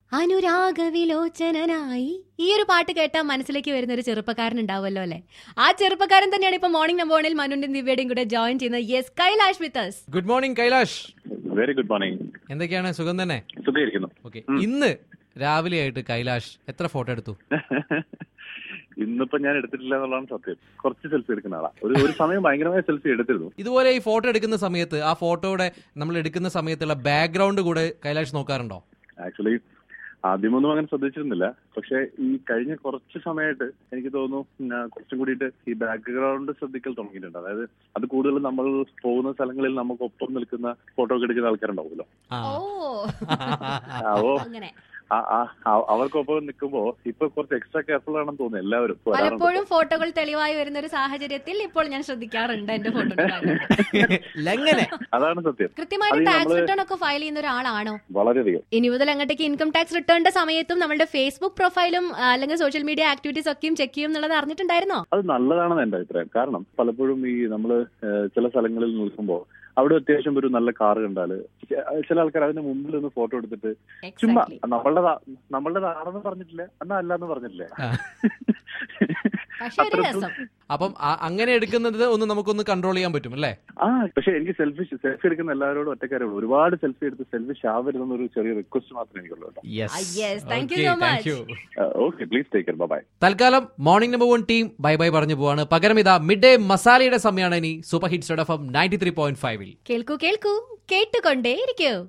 അനുരാഗവിലോചനായി ഈ ഒരു പാട്ട് കേട്ടാൽ മനസ്സിലേക്ക് വരുന്ന ഒരു ചെറുപ്പക്കാരൻ ഉണ്ടാവുമല്ലോ അല്ലെ ആ ചെറുപ്പക്കാരൻ തന്നെയാണ് ഇപ്പൊ മോർണിംഗ് നമ്പർ വണിൽ മനുവിന്റെ ദിവ്യയുടെയും കൂടെ ജോയിൻ ചെയ്യുന്നത് yes Kailash with us good morning Kailash very good morning എന്തൊക്കെയാണ് സുഖം തന്നെ സുഖമായിരിക്കുന്നു ഓക്കെ ഇന്ന് രാവിലെ ആയിട്ട് കൈലാഷ് എത്ര ഫോട്ടോ എടുത്തു ഇന്നിപ്പോ ഞാൻ എടുത്തിട്ടില്ല എന്നുള്ളതാണ് സത്യം കുറച്ച് സെൽഫി എടുക്കുന്ന ആളാ ഒരു ഒരു സമയം ഭയങ്കരമായ സെൽഫി എടുത്തിരുന്നു ഇതുപോലെ ഈ ഫോട്ടോ എടുക്കുന്ന സമയത്ത് ആ ഫോട്ടോയുടെ നമ്മൾ എടുക്കുന്ന സമയത്തുള്ള ബാക്ക്ഗ്രൗണ്ട് കൂടെ കൈലാഷ് നോക്കാറുണ്ടോ ആക്ച്വലി ആദ്യമൊന്നും അങ്ങനെ ശ്രദ്ധിച്ചിരുന്നില്ല പക്ഷെ ഈ കഴിഞ്ഞ കുറച്ച് സമയമായിട്ട് എനിക്ക് തോന്നുന്നു ഞാൻ കുറച്ചും കൂടിയിട്ട് ഈ ബാക്ക്ഗ്രൗണ്ട് ശ്രദ്ധിക്കൽ തുടങ്ങിയിട്ടുണ്ട് അതായത് അത് കൂടുതൽ നമ്മൾ പോകുന്ന സ്ഥലങ്ങളിൽ നമുക്കൊപ്പം നിൽക്കുന്ന ഫോട്ടോ ഒക്കെ എടുക്കുന്ന ആൾക്കാരുണ്ടാവുമല്ലോ ആ. ഓ അപ്പോ അങ്ങനെ ആ- ആ- ആ- അവർക്കൊപ്പം നിൽക്കുമ്പോ ഇപ്പൊ കുറച്ച് എക്സ്ട്രാ കെയർഫുൾ ആണെന്ന് തോന്നുന്നു എല്ലാവരും വരാറുണ്ട്. പലപ്പോഴും ഫോട്ടോകൾ തെളിവായി വരുന്ന ഒരു സാഹചര്യത്തിൽ ഇപ്പോൾ ഞാൻ ശ്രദ്ധിക്കാറുണ്ട് എന്റെ ഫോട്ടോ ലങ്ങനെ അതാണ് സത്യം കൃത്യമായിട്ട് അത് ടാക്സ് നമ്മള് റിട്ടേൺ ഒക്കെ ഫയൽ ചെയ്യുന്ന ഒരാളാണോ വളരെയധികം ഇനി മുതൽ അങ്ങോട്ടേക്ക് ഇൻകം ടാക്സ് റിട്ടേണിന്റെ സമയത്തും നമ്മുടെ ഫേസ്ബുക്ക് പ്രൊഫൈലും ആ, അല്ലെങ്കിൽ സോഷ്യൽ മീഡിയ ആക്ടിവിറ്റീസ് ഒക്കെയും ചെക്ക് ചെയ്യും എന്നുള്ളത് അറിഞ്ഞിട്ടുണ്ടായിരുന്നോ അത് നല്ലതാണെന്ന് എന്റെ അഭിപ്രായം കാരണം പലപ്പോഴും ഈ നമ്മള് ഏഹ്, ചില സ്ഥലങ്ങളിൽ നിൽക്കുമ്പോൾ അവിടെ അത്യാവശ്യം ഒരു നല്ല കാർ കണ്ടാല് ചെ- ചില ആൾക്കാർ അതിന്റെ മുമ്പിൽ ഒന്ന് ഫോട്ടോ എടുത്തിട്ട് ചുമ്മാ Exactly. നമ്മളുടെ നമ്മളുടേതാണെന്ന് പറഞ്ഞിട്ടില്ല എന്നാ അല്ലാന്ന് പറഞ്ഞിട്ടില്ല ആ. പക്ഷെ ഒരു അത്രയ്ക്കും- രസം അപ്പം ആ- അങ്ങനെ എടുക്കുന്നത് ഒന്ന് നമുക്കൊന്ന് കൺട്രോൾ ചെയ്യാൻ പറ്റും അല്ലേ ആ പക്ഷെ എനിക്ക് സെൽഫി സെൽഫി എടുക്കുന്ന എല്ലാവരോടും ഒറ്റക്കാരേ ഉള്ളൂ ഒരുപാട് സെൽഫി എടുത്ത് സെൽഫി ആവരുതെന്ന് ഒരു ചെറിയ റിക്വസ്റ്റ് മാത്രമേ എനിക്കുള്ളൂ കേട്ടോ Ah, yes. Thank you so much. Okay please take care bye തൽക്കാലം morning number one team bye bye പറഞ്ഞു പോവാണ് പകരം ഇതാ മിഡ് ഡേ മസാലയുടെ സമയമാണ് ഇനി super hits F M ninety three point ഫൈവിൽ കേൾക്കൂ കേൾക്കൂ കേട്ടുകൊണ്ടേ ഇരിക്കൂ